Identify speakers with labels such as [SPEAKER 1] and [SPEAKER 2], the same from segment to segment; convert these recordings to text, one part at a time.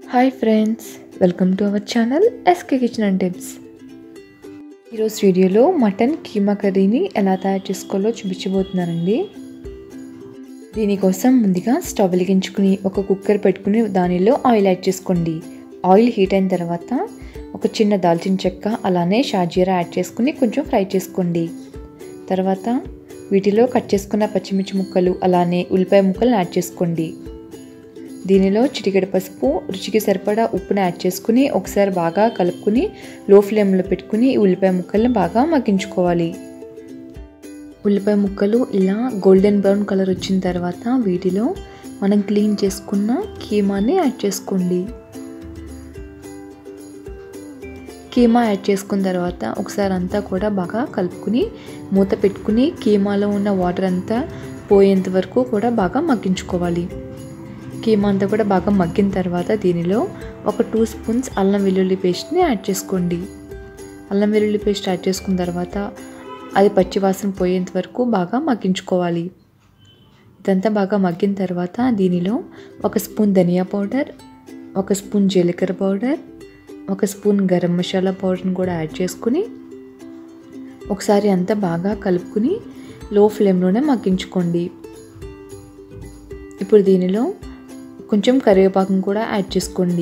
[SPEAKER 1] hi friends welcome to our channel SK kitchen and tips ఈరోజు వీడియోలో mutton keema కర్రీని ఎలా తయారు చేసుకోవాలో చూపించబోతున్నానండి దీనికోసం ముందుగా స్టవ్ వెలిగించుకుని ఒక కుక్కర్ పెట్టుకుని దానిలో ఆయిల్ యాడ్ చేసుకోండి ఆయిల్ హీట్ అయిన తర్వాత ఒక చిన్న దాల్చిన చెక్క అలానే షాజీరా యాడ్ చేసుకుని కొంచెం ఫ్రై చేసుకోండి తర్వాత వీటిలో కట్ చేసుకున్న పచ్చిమిర్చి ముక్కలు అలానే ఉల్లిపాయ ముక్కలు యాడ్ చేసుకోండి దీనిలో చిటికెడు పసుపు రుచికి సరిపడా ఉప్పుని యాడ్ చేసుకుని ఒకసారి బాగా కలుపుకుని లో ఫ్లేమ్లో పెట్టుకుని ఉల్లిపాయ ముక్కల్ని బాగా మగ్గించుకోవాలి ఉల్లిపాయ ముక్కలు ఇలా గోల్డెన్ బ్రౌన్ కలర్ వచ్చిన తర్వాత వీటిలో మనం క్లీన్ చేసుకున్న కీమాని యాడ్ చేసుకోండి కీమా యాడ్ చేసుకున్న తర్వాత ఒకసారి అంతా కూడా బాగా కలుపుకుని మూత పెట్టుకుని కీమాలో ఉన్న వాటర్ అంతా పోయేంత వరకు కూడా బాగా మగ్గించుకోవాలి కీమా అంతా కూడా బాగా మగ్గిన తర్వాత దీనిలో ఒక టూ స్పూన్స్ అల్లం వెల్లుల్లి పేస్ట్ని యాడ్ చేసుకోండి అల్లం వెల్లుల్లి పేస్ట్ యాడ్ చేసుకున్న తర్వాత అది పచ్చివాసన పోయేంత వరకు బాగా మగ్గించుకోవాలి ఇదంతా బాగా మగ్గిన తర్వాత దీనిలో ఒక స్పూన్ ధనియా పౌడర్ ఒక స్పూన్ జీలకర్ర పౌడర్ ఒక స్పూన్ గరం మసాలా పౌడర్ని కూడా యాడ్ చేసుకుని ఒకసారి అంతా బాగా కలుపుకుని లో ఫ్లేమ్లోనే మగ్గించుకోండి ఇప్పుడు దీనిలో కొంచెం కరివేపాకును కూడా యాడ్ చేసుకోండి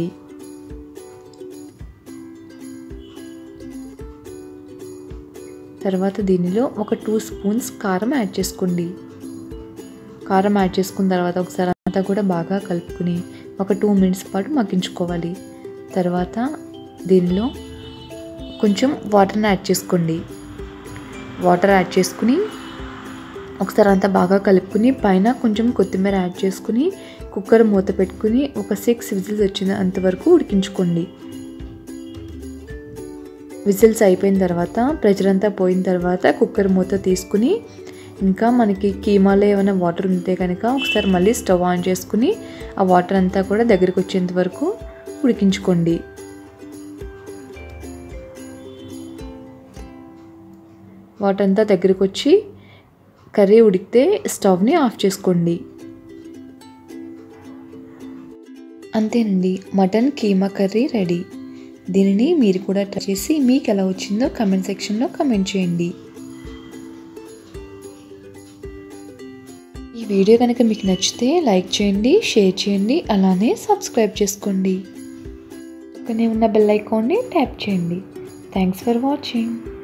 [SPEAKER 1] తర్వాత దీనిలో ఒక టూ స్పూన్స్ కారం యాడ్ చేసుకోండి కారం యాడ్ చేసుకున్న తర్వాత ఒకసారి అంతా కూడా బాగా కలుపుకుని ఒక టూ మినిట్స్ పాటు మగ్గించుకోవాలి తర్వాత దీనిలో కొంచెం వాటర్ని యాడ్ చేసుకోండి వాటర్ యాడ్ చేసుకుని ఒకసారి అంతా బాగా కలుపుకుని పైన కొంచెం కొత్తిమీర యాడ్ చేసుకుని కుక్కర్ మూత పెట్టుకుని ఒక సిక్స్ విజిల్స్ వచ్చిన అంతవరకు ఉడికించుకోండి విజిల్స్ అయిపోయిన తర్వాత ప్రెషర్ అంతా పోయిన తర్వాత కుక్కర్ మూత తీసుకుని ఇంకా మనకి కీమాలో ఏమైనా వాటర్ ఉంటే కనుక ఒకసారి మళ్ళీ స్టవ్ ఆన్ చేసుకుని ఆ వాటర్ అంతా కూడా దగ్గరికి వచ్చేంత వరకు ఉడికించుకోండి వాటర్ అంతా దగ్గరికి వచ్చి కర్రీ ఉడికితే స్టవ్ని ఆఫ్ చేసుకోండి అంతేనండి మటన్ కీమా కర్రీ రెడీ దీనిని మీరు కూడా ట్రై చేసి మీకు ఎలా వచ్చిందో కమెంట్ సెక్షన్లో కమెంట్ చేయండి ఈ వీడియో కనుక మీకు నచ్చితే లైక్ చేయండి షేర్ చేయండి అలానే సబ్స్క్రైబ్ చేసుకోండి పక్కనే ఉన్న బెల్ ఐకాన్ని ట్యాప్ చేయండి థ్యాంక్స్ ఫర్ వాచింగ్